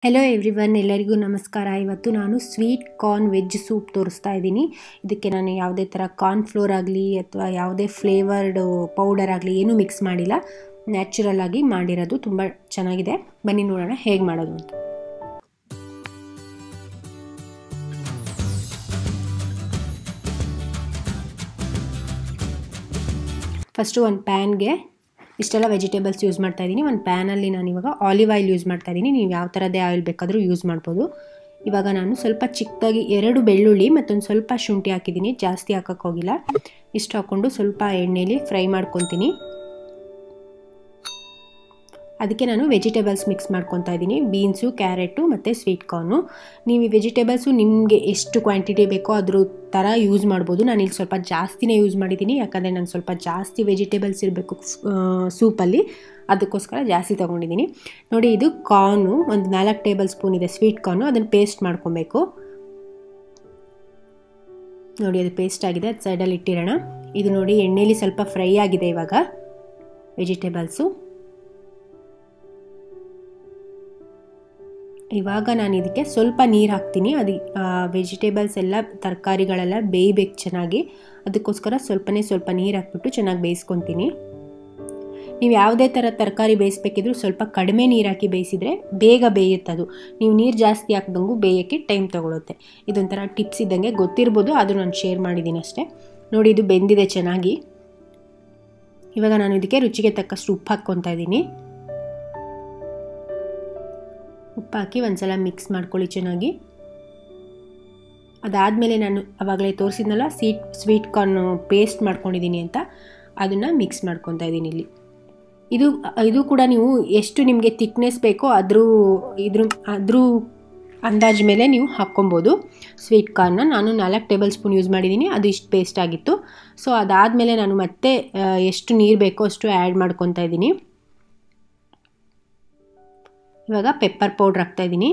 hello everyone ಎಲ್ಲರಿಗೂ ನಮಸ್ಕಾರ ಇವತ್ತು ನಾನು ಸ್ವೀಟ್ ಕಾರ್ನ್ ವೆಜ್ ಸೂಪ್ ತೋರಿಸ್ತಾ ಇದ್ದೀನಿ ಇದಕ್ಕೆ ನಾನು ಯಾವುದೇ ಥರ ಕಾರ್ನ್ ಫ್ಲೋರ್ ಆಗಲಿ ಅಥವಾ ಯಾವುದೇ ಫ್ಲೇವರ್ಡ್ ಪೌಡರ್ ಆಗಲಿ ಏನೂ ಮಿಕ್ಸ್ ಮಾಡಿಲ್ಲ ನ್ಯಾಚುರಲ್ ಆಗಿ ಮಾಡಿರೋದು ತುಂಬ ಚೆನ್ನಾಗಿದೆ ಬನ್ನಿ ನೋಡೋಣ ಹೇಗೆ ಮಾಡೋದು ಅಂತ ಫಸ್ಟು ಒಂದು ಪ್ಯಾನ್ಗೆ ಇಷ್ಟೆಲ್ಲ ವೆಜಿಟೇಬಲ್ಸ್ ಯೂಸ್ ಮಾಡ್ತಾ ಇದ್ದೀನಿ ಒಂದು ಪ್ಯಾನಲ್ಲಿ ನಾನು ಇವಾಗ ಆಲಿವ್ ಆಯಿಲ್ ಯೂಸ್ ಮಾಡ್ತಾ ಇದ್ದೀನಿ ನೀವು ಯಾವ ಥರದ್ದೇ ಆಯಿಲ್ ಬೇಕಾದರೂ ಯೂಸ್ ಮಾಡ್ಬೋದು ಇವಾಗ ನಾನು ಸ್ವಲ್ಪ ಚಿಕ್ಕದಾಗಿ ಎರಡು ಬೆಳ್ಳುಳ್ಳಿ ಮತ್ತೊಂದು ಸ್ವಲ್ಪ ಶುಂಠಿ ಹಾಕಿದ್ದೀನಿ ಜಾಸ್ತಿ ಹಾಕೋಕ್ಕೆ ಹೋಗಿಲ್ಲ ಇಷ್ಟು ಹಾಕ್ಕೊಂಡು ಸ್ವಲ್ಪ ಎಣ್ಣೆಲಿ ಫ್ರೈ ಮಾಡ್ಕೊತೀನಿ ಅದಕ್ಕೆ ನಾನು ವೆಜಿಟೇಬಲ್ಸ್ ಮಿಕ್ಸ್ ಮಾಡ್ಕೊತಾ ಇದ್ದೀನಿ ಬೀನ್ಸು ಕ್ಯಾರೆಟು ಮತ್ತು ಸ್ವೀಟ್ ಕಾರ್ನು ನೀವು ಈ ವೆಜಿಟೇಬಲ್ಸು ನಿಮಗೆ ಎಷ್ಟು ಕ್ವಾಂಟಿಟಿ ಬೇಕೋ ಅದ್ರ ಥರ ಯೂಸ್ ಮಾಡ್ಬೋದು ನಾನು ಇಲ್ಲಿ ಸ್ವಲ್ಪ ಜಾಸ್ತಿನೇ ಯೂಸ್ ಮಾಡಿದ್ದೀನಿ ಯಾಕಂದರೆ ನಾನು ಸ್ವಲ್ಪ ಜಾಸ್ತಿ ವೆಜಿಟೇಬಲ್ಸ್ ಇರಬೇಕು ಸೂಪಲ್ಲಿ ಅದಕ್ಕೋಸ್ಕರ ಜಾಸ್ತಿ ತೊಗೊಂಡಿದ್ದೀನಿ ನೋಡಿ ಇದು ಕಾರ್ನು ಒಂದು ನಾಲ್ಕು ಟೇಬಲ್ ಸ್ಪೂನ್ ಇದೆ ಸ್ವೀಟ್ ಕಾರ್ನು ಅದನ್ನು ಪೇಸ್ಟ್ ಮಾಡ್ಕೊಬೇಕು ನೋಡಿ ಅದು ಪೇಸ್ಟ್ ಆಗಿದೆ ಅದು ಸೈಡಲ್ಲಿ ಇಟ್ಟಿರೋಣ ಇದು ನೋಡಿ ಎಣ್ಣೆಲಿ ಸ್ವಲ್ಪ ಫ್ರೈ ಆಗಿದೆ ಇವಾಗ ವೆಜಿಟೇಬಲ್ಸು ಇವಾಗ ನಾನು ಇದಕ್ಕೆ ಸ್ವಲ್ಪ ನೀರು ಹಾಕ್ತೀನಿ ಅದು ವೆಜಿಟೇಬಲ್ಸ್ ಎಲ್ಲ ತರಕಾರಿಗಳೆಲ್ಲ ಬೇಯಬೇಕು ಚೆನ್ನಾಗಿ ಅದಕ್ಕೋಸ್ಕರ ಸ್ವಲ್ಪನೇ ಸ್ವಲ್ಪ ನೀರು ಹಾಕ್ಬಿಟ್ಟು ಚೆನ್ನಾಗಿ ಬೇಯಿಸ್ಕೊತೀನಿ ನೀವು ಯಾವುದೇ ಥರ ತರಕಾರಿ ಬೇಯಿಸ್ಬೇಕಿದ್ರೂ ಸ್ವಲ್ಪ ಕಡಿಮೆ ನೀರು ಹಾಕಿ ಬೇಯಿಸಿದರೆ ಬೇಗ ಬೇಯುತ್ತದು ನೀವು ನೀರು ಜಾಸ್ತಿ ಹಾಕ್ದಂಗೂ ಬೇಯೋಕ್ಕೆ ಟೈಮ್ ತೊಗೊಳುತ್ತೆ ಇದೊಂಥರ ಟಿಪ್ಸ್ ಇದ್ದಂಗೆ ಗೊತ್ತಿರ್ಬೋದು ಅದು ನಾನು ಶೇರ್ ಮಾಡಿದ್ದೀನಿ ಅಷ್ಟೇ ನೋಡಿ ಇದು ಬೆಂದಿದೆ ಚೆನ್ನಾಗಿ ಇವಾಗ ನಾನು ಇದಕ್ಕೆ ರುಚಿಗೆ ತಕ್ಕಷ್ಟು ಉಪ್ಪು ಹಾಕ್ಕೊತಾ ಇದ್ದೀನಿ ಉಪ್ಪು ಹಾಕಿ ಒಂದ್ಸಲ ಮಿಕ್ಸ್ ಮಾಡ್ಕೊಳ್ಳಿ ಚೆನ್ನಾಗಿ ಅದಾದಮೇಲೆ ನಾನು ಆವಾಗಲೇ ತೋರಿಸಿದ್ನಲ್ಲ ಸ್ವೀಟ್ ಸ್ವೀಟ್ ಕಾರ್ನ್ ಪೇಸ್ಟ್ ಮಾಡ್ಕೊಂಡಿದ್ದೀನಿ ಅಂತ ಅದನ್ನು ಮಿಕ್ಸ್ ಮಾಡ್ಕೊತಾ ಇದ್ದೀನಿ ಇಲ್ಲಿ ಇದು ಇದು ಕೂಡ ನೀವು ಎಷ್ಟು ನಿಮಗೆ ತಿಕ್ನೆಸ್ ಬೇಕೋ ಅದ್ರ ಇದ್ರ ಅದ್ರ ಅಂದಾಜು ಮೇಲೆ ನೀವು ಹಾಕ್ಕೊಬೋದು ಸ್ವೀಟ್ ಕಾರ್ನ ನಾನು ನಾಲ್ಕು ಟೇಬಲ್ ಸ್ಪೂನ್ ಯೂಸ್ ಮಾಡಿದ್ದೀನಿ ಅದು ಇಷ್ಟು ಪೇಸ್ಟ್ ಆಗಿತ್ತು ಸೊ ಅದಾದಮೇಲೆ ನಾನು ಮತ್ತೆ ಎಷ್ಟು ನೀರು ಬೇಕೋ ಅಷ್ಟು ಆ್ಯಡ್ ಮಾಡ್ಕೊತಾ ಇದ್ದೀನಿ ಇವಾಗ ಪೆಪ್ಪರ್ ಪೌಡ್ರ್ ಹಾಕ್ತಾ ಇದ್ದೀನಿ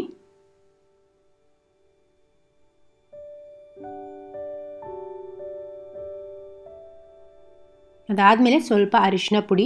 ಅದಾದಮೇಲೆ ಸ್ವಲ್ಪ ಅರಿಶಿನ ಪುಡಿ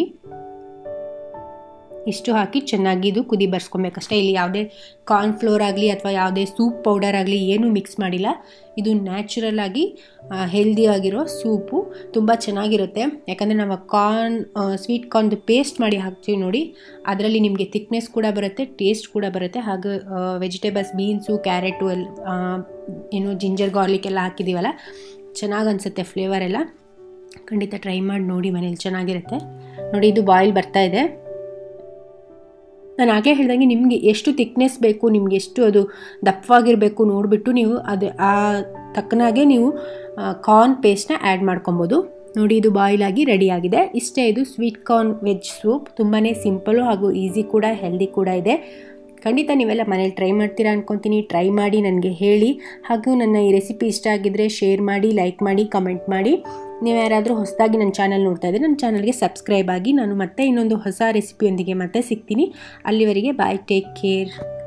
ಇಷ್ಟು ಹಾಕಿ ಚೆನ್ನಾಗಿ ಇದು ಕುದಿ ಬರ್ಸ್ಕೊಬೇಕಷ್ಟೇ ಇಲ್ಲಿ ಯಾವುದೇ ಕಾರ್ನ್ ಫ್ಲೋರ್ ಆಗಲಿ ಅಥವಾ ಯಾವುದೇ ಸೂಪ್ ಪೌಡರ್ ಆಗಲಿ ಏನೂ ಮಿಕ್ಸ್ ಮಾಡಿಲ್ಲ ಇದು ನ್ಯಾಚುರಲ್ ಆಗಿ ಹೆಲ್ದಿ ಆಗಿರೋ ಸೂಪು ತುಂಬ ಚೆನ್ನಾಗಿರುತ್ತೆ ಯಾಕಂದರೆ ನಾವು ಕಾರ್ನ್ ಸ್ವೀಟ್ ಕಾರ್ನ್ದು ಪೇಸ್ಟ್ ಮಾಡಿ ಹಾಕ್ತೀವಿ ನೋಡಿ ಅದರಲ್ಲಿ ನಿಮಗೆ ಥಿಕ್ನೆಸ್ ಕೂಡ ಬರುತ್ತೆ ಟೇಸ್ಟ್ ಕೂಡ ಬರುತ್ತೆ ಹಾಗೆ ವೆಜಿಟೇಬಲ್ಸ್ ಬೀನ್ಸು ಕ್ಯಾರೆಟು ಎಲ್ಲ ಏನು ಜಿಂಜರ್ ಗಾರ್ಲಿಕ್ ಎಲ್ಲ ಹಾಕಿದ್ದೀವಲ್ಲ ಚೆನ್ನಾಗಿ ಅನಿಸುತ್ತೆ ಫ್ಲೇವರ್ ಎಲ್ಲ ಖಂಡಿತ ಟ್ರೈ ಮಾಡಿ ನೋಡಿ ಮನೇಲಿ ಚೆನ್ನಾಗಿರುತ್ತೆ ನೋಡಿ ಇದು ಬಾಯ್ಲ್ ಬರ್ತಾ ಇದೆ ನಾನು ಆಗಲೇ ಹೇಳ್ದಂಗೆ ನಿಮಗೆ ಎಷ್ಟು ತಿಕ್ನೆಸ್ ಬೇಕು ನಿಮ್ಗೆ ಎಷ್ಟು ಅದು ದಪ್ಪವಾಗಿರಬೇಕು ನೋಡಿಬಿಟ್ಟು ನೀವು ಅದು ಆ ತಕ್ಕನಾಗೆ ನೀವು ಕಾರ್ನ್ ಪೇಸ್ಟ್ನ ಆ್ಯಡ್ ಮಾಡ್ಕೊಬೋದು ನೋಡಿ ಇದು ಬಾಯ್ಲ್ ಆಗಿ ರೆಡಿ ಆಗಿದೆ ಇಷ್ಟೇ ಇದು ಸ್ವೀಟ್ ಕಾರ್ನ್ ವೆಜ್ ಸೂಪ್ ತುಂಬಾ ಸಿಂಪಲು ಹಾಗೂ ಈಸಿ ಕೂಡ ಹೆಲ್ದಿ ಕೂಡ ಇದೆ ಖಂಡಿತ ನೀವೆಲ್ಲ ಮನೇಲಿ ಟ್ರೈ ಮಾಡ್ತೀರಾ ಅನ್ಕೊತೀನಿ ಟ್ರೈ ಮಾಡಿ ನನಗೆ ಹೇಳಿ ಹಾಗೂ ನನ್ನ ಈ ರೆಸಿಪಿ ಇಷ್ಟ ಆಗಿದ್ದರೆ ಶೇರ್ ಮಾಡಿ ಲೈಕ್ ಮಾಡಿ ಕಮೆಂಟ್ ಮಾಡಿ ನೀವು ಯಾರಾದರೂ ಹೊಸದಾಗಿ ನನ್ನ ಚಾನಲ್ ನೋಡ್ತಾ ಇದ್ದರೆ ನನ್ನ ಚಾನಲ್ಗೆ ಸಬ್ಸ್ಕ್ರೈಬ್ ಆಗಿ ನಾನು ಮತ್ತೆ ಇನ್ನೊಂದು ಹೊಸ ರೆಸಿಪಿಯೊಂದಿಗೆ ಮತ್ತೆ ಸಿಗ್ತೀನಿ ಅಲ್ಲಿವರೆಗೆ ಬಾಯ್ ಟೇಕ್ ಕೇರ್